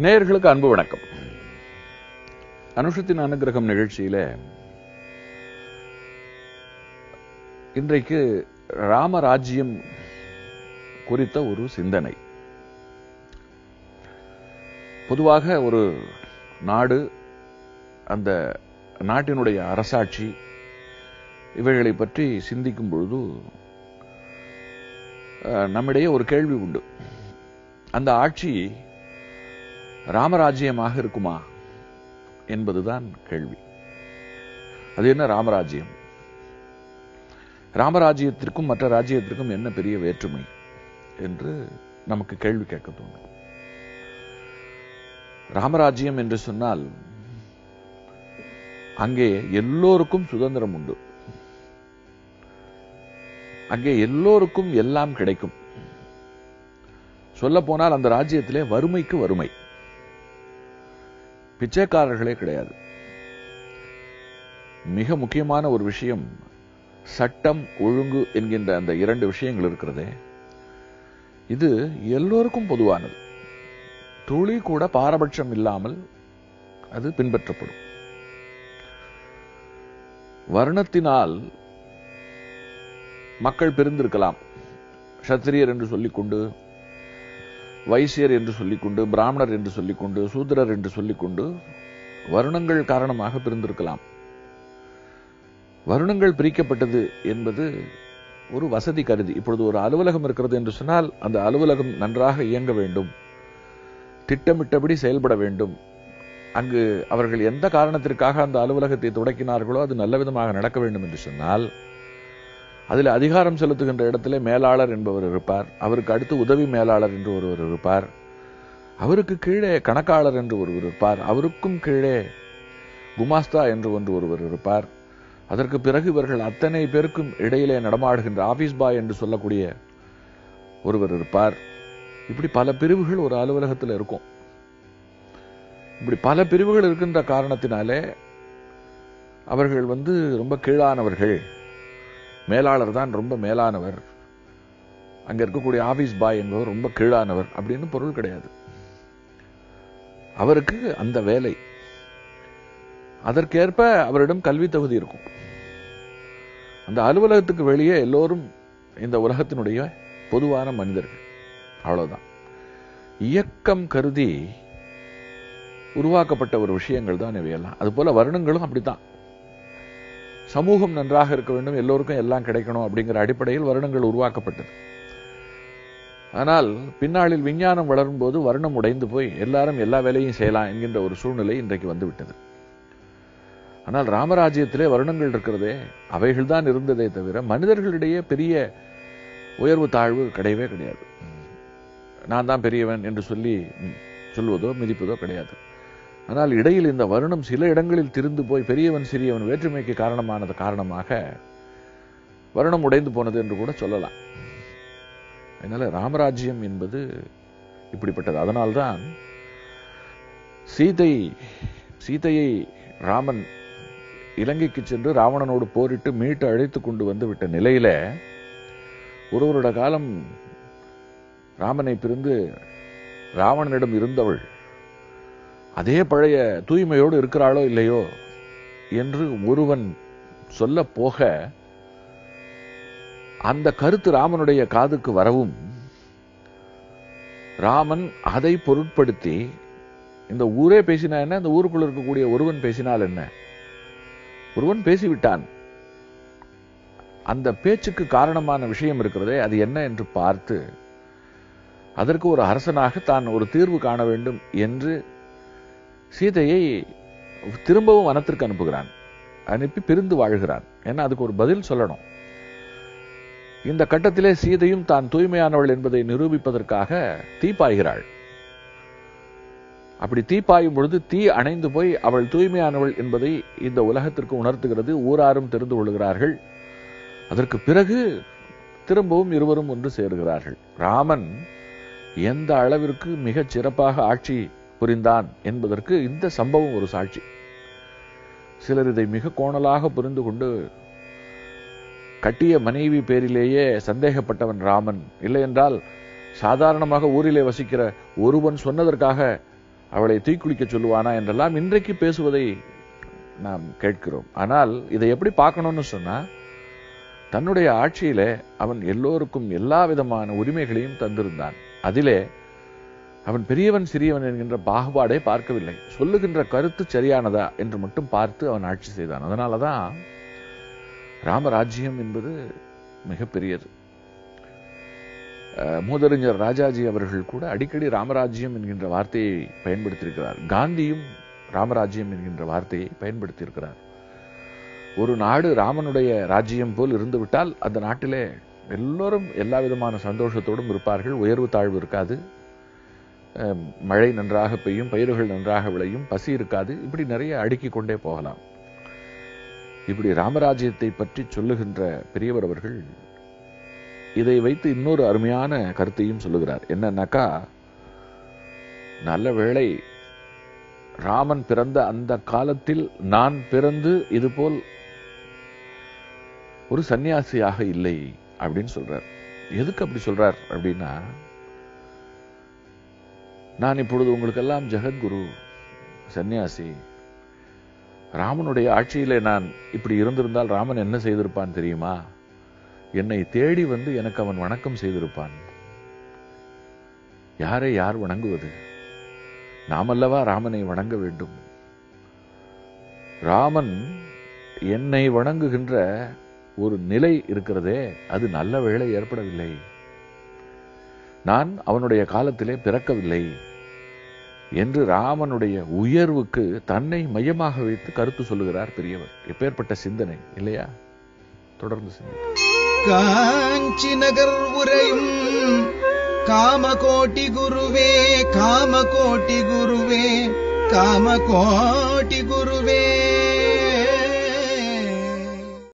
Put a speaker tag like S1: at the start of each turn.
S1: நேயர்களுக்கு அன்பு வணக்கம் அனுஷத்தின் அனுகிரகம் நிகழ்ச்சியில இன்றைக்கு ராமராஜ்யம் குறித்த ஒரு சிந்தனை பொதுவாக ஒரு நாடு அந்த நாட்டினுடைய அரசாட்சி இவைகளை பற்றி சிந்திக்கும் பொழுது அஹ், நம்மிடையே ஒரு கேள்வி உண்டு அந்த ஆட்சி ராமராஜ்யமாக இருக்குமா என்பதுதான் கேள்வி அது என்ன ராமராஜ்யம் ராமராஜ்யத்திற்கும் மற்ற ராஜ்யத்திற்கும் என்ன பெரிய வேற்றுமை என்று நமக்கு கேள்வி கேட்க தோணும் ராமராஜ்யம் என்று சொன்னால் அங்கே எல்லோருக்கும் சுதந்திரம் உண்டு அங்கே எல்லோருக்கும் எல்லாம் கிடைக்கும் சொல்ல போனால் அந்த ராஜ்யத்திலே வறுமைக்கு வறுமை பிச்சைக்காரர்களே கிடையாது மிக முக்கியமான ஒரு விஷயம் சட்டம் ஒழுங்கு என்கின்ற அந்த இரண்டு விஷயங்கள் இருக்கிறதே இது எல்லோருக்கும் பொதுவானது துளி கூட பாரபட்சம் இல்லாமல் அது பின்பற்றப்படும் வர்ணத்தினால் மக்கள் பிரிந்திருக்கலாம் சத்திரியர் என்று சொல்லிக்கொண்டு வைசியர் என்று சொல்லிக்கொண்டு பிராமணர் என்று சொல்லிக்கொண்டு சூத்திரர் என்று சொல்லிக்கொண்டு வருணங்கள் காரணமாக பிரிந்திருக்கலாம் வருணங்கள் பிரிக்கப்பட்டது என்பது ஒரு வசதி கருதி இப்பொழுது ஒரு அலுவலகம் இருக்கிறது என்று சொன்னால் அந்த அலுவலகம் நன்றாக இயங்க வேண்டும் திட்டமிட்டபடி செயல்பட வேண்டும் அங்கு அவர்கள் எந்த காரணத்திற்காக அந்த அலுவலகத்தை தொடக்கினார்களோ அது நல்ல விதமாக நடக்க வேண்டும் என்று சொன்னால் அதில் அதிகாரம் செலுத்துகின்ற இடத்திலே மேலாளர் என்பவர் இருப்பார் அவருக்கு அடுத்து உதவி மேலாளர் என்று ஒருவர் இருப்பார் அவருக்கு கீழே கணக்காளர் என்று ஒருவர் இருப்பார் அவருக்கும் கீழே குமாஸ்தா என்று ஒன்று ஒருவர் இருப்பார் அதற்கு பிறகு இவர்கள் அத்தனை பேருக்கும் இடையிலே நடமாடுகின்ற ஆபீஸ் பாய் என்று சொல்லக்கூடிய ஒருவர் இருப்பார் இப்படி பல பிரிவுகள் ஒரு அலுவலகத்தில் இருக்கும் இப்படி பல பிரிவுகள் இருக்கின்ற காரணத்தினாலே அவர்கள் வந்து ரொம்ப கீழானவர்கள் மேலாளர் தான் ரொம்ப மேலானவர் அங்க இருக்கக்கூடிய ஆபீஸ் பாய் என்பவர் ரொம்ப கீழானவர் அப்படின்னு பொருள் கிடையாது அவருக்கு அந்த வேலை அதற்கேற்ப அவரிடம் கல்வி தகுதி இருக்கும் அந்த அலுவலகத்துக்கு வெளியே எல்லோரும் இந்த உலகத்தினுடைய பொதுவான மனிதர்கள் அவ்வளவுதான் இயக்கம் கருதி உருவாக்கப்பட்ட ஒரு விஷயங்கள் தான் இவையெல்லாம் அதுபோல வருணங்களும் அப்படித்தான் சமூகம் நன்றாக இருக்க வேண்டும் எல்லோருக்கும் எல்லாம் கிடைக்கணும் அப்படிங்கிற அடிப்படையில் வருணங்கள் உருவாக்கப்பட்டது ஆனால் பின்னாளில் விஞ்ஞானம் வளரும் போது வருணம் உடைந்து போய் எல்லாரும் எல்லா வேலையும் செய்யலாம் என்கின்ற ஒரு சூழ்நிலை இன்றைக்கு வந்துவிட்டது ஆனால் ராமராஜ்யத்திலே வருணங்கள் இருக்கிறதே அவைகள் தான் இருந்ததே தவிர மனிதர்களிடையே பெரிய உயர்வு தாழ்வு கிடையவே கிடையாது நான் தான் பெரியவன் என்று சொல்லி ம், சொல்வதோ மிதிப்பதோ கிடையாது ஆனால் இடையில் இந்த வருணம் சில இடங்களில் திரிந்து போய் பெரியவன் சிறியவன் வேற்றுமைக்கு காரணமானது காரணமாக வருணம் உடைந்து போனது என்று கூட சொல்லலாம் அதனால ராமராஜ்யம் என்பது இப்படிப்பட்டது அதனால்தான் சீதை சீதையை ராமன் இலங்கைக்கு சென்று ராவணனோடு போரிட்டு மீட்டு அழைத்து கொண்டு வந்து விட்ட நிலையில ஒரு வருட காலம் ராமனை பிரிந்து ராவணனிடம் இருந்தவள் அதே பழைய தூய்மையோடு இருக்கிறாளோ இல்லையோ என்று ஒருவன் சொல்ல போக அந்த கருத்து ராமனுடைய காதுக்கு வரவும் ராமன் அதை பொருட்படுத்தி இந்த ஊரே பேசினா என்ன இந்த ஊருக்குள்ள இருக்கக்கூடிய ஒருவன் பேசினால் என்ன ஒருவன் பேசிவிட்டான் அந்த பேச்சுக்கு காரணமான விஷயம் இருக்கிறதே அது என்ன என்று பார்த்து அதற்கு ஒரு அரசனாக தான் ஒரு தீர்வு காண வேண்டும் என்று சீதையை திரும்பவும் வனத்திற்கு அனுப்புகிறான் அனுப்பி பிரிந்து வாழ்கிறான் ஏன்னா அதுக்கு ஒரு பதில் சொல்லணும் இந்த கட்டத்திலே சீதையும் தான் தூய்மையானவள் என்பதை நிரூபிப்பதற்காக தீப்பாய்கிறாள் அப்படி தீப்பாயும் பொழுது தீ அணைந்து போய் அவள் தூய்மையானவள் என்பதை இந்த உலகத்திற்கு உணர்த்துகிறது ஊராரும் தெரிந்து கொள்கிறார்கள் அதற்கு பிறகு திரும்பவும் இருவரும் ஒன்று சேருகிறார்கள் ராமன் எந்த அளவிற்கு மிகச் சிறப்பாக ஆட்சி புரிந்தான் என்பதற்கு இந்த சம்பவம் ஒரு சாட்சி சிலர் இதை மிக கோணலாக புரிந்து கொண்டு கட்டிய மனைவி பேரிலேயே சந்தேகப்பட்டவன் ராமன் இல்லை என்றால் சாதாரணமாக ஊரிலே வசிக்கிற ஒருவன் சொன்னதற்காக அவளை தீக்குளிக்க சொல்லுவானா என்றெல்லாம் இன்றைக்கு பேசுவதை நாம் கேட்கிறோம் ஆனால் இதை எப்படி பார்க்கணும்னு சொன்னா தன்னுடைய ஆட்சியிலே அவன் எல்லோருக்கும் எல்லா விதமான உரிமைகளையும் தந்திருந்தான் அதிலே அவன் பெரியவன் சிறியவன் என்கின்ற பாகுபாடை பார்க்கவில்லை சொல்லுகின்ற கருத்து சரியானதா என்று மட்டும் பார்த்து அவன் ஆட்சி செய்தான் அதனாலதான் ராமராஜ்யம் என்பது மிகப்பெரியது அஹ், மூதறிஞர் ராஜாஜி அவர்கள் கூட அடிக்கடி ராமராஜ்யம் என்கின்ற வார்த்தையை பயன்படுத்தியிருக்கிறார் காந்தியும் ராமராஜ்யம் என்கின்ற வார்த்தையை பயன்படுத்தியிருக்கிறார் ஒரு நாடு ராமனுடைய ராஜ்யம் போல் இருந்துவிட்டால் அந்த நாட்டிலே எல்லோரும் எல்லா விதமான சந்தோஷத்தோடும் இருப்பார்கள் உயர்வு தாழ்வு இருக்காது அஹ், மழை நன்றாக பெய்யும் பயிர்கள் நன்றாக விளையும் பசி இருக்காது இப்படி நிறைய அடுக்கிக் கொண்டே போகலாம் இப்படி ராமராஜ்யத்தை பற்றி சொல்லுகின்ற பெரியவர் அவர்கள் இதை வைத்து இன்னொரு அருமையான கருத்தையும் சொல்லுகிறார் என்னன்னாக்கா நல்ல வேளை ராமன் பிறந்த அந்த காலத்தில் நான் பிறந்து இதுபோல் ஒரு சன்னியாசியாக இல்லை அப்படின்னு சொல்றார் எதுக்கு அப்படி சொல்றார் அப்படின்னா நான் இப்பொழுது உங்களுக்கெல்லாம் ஜெகத்குரு சன்னியாசி ராமனுடைய ஆட்சியிலே நான் இப்படி இருந்திருந்தால் ராமன் என்ன செய்திருப்பான் தெரியுமா என்னை தேடி வந்து எனக்கு அவன் வணக்கம் செய்திருப்பான் யாரை யார் வணங்குவது நாமல்லவா ராமனை வணங்க வேண்டும் ராமன் என்னை வணங்குகின்ற ஒரு நிலை இருக்கிறதே அது நல்ல வேளை ஏற்படவில்லை நான் அவனுடைய காலத்திலே பிறக்கவில்லை என்று ராமனுடைய உயர்வுக்கு தன்னை மையமாக வைத்து கருத்து சொல்லுகிறார் பெரியவர் எப்பேற்பட்ட சிந்தனை இல்லையா தொடர்ந்து சிந்தனை
S2: காஞ்சி நகர் உரையும் காமகோட்டி குருவே காமகோட்டி குருவே காமகோட்டி குரு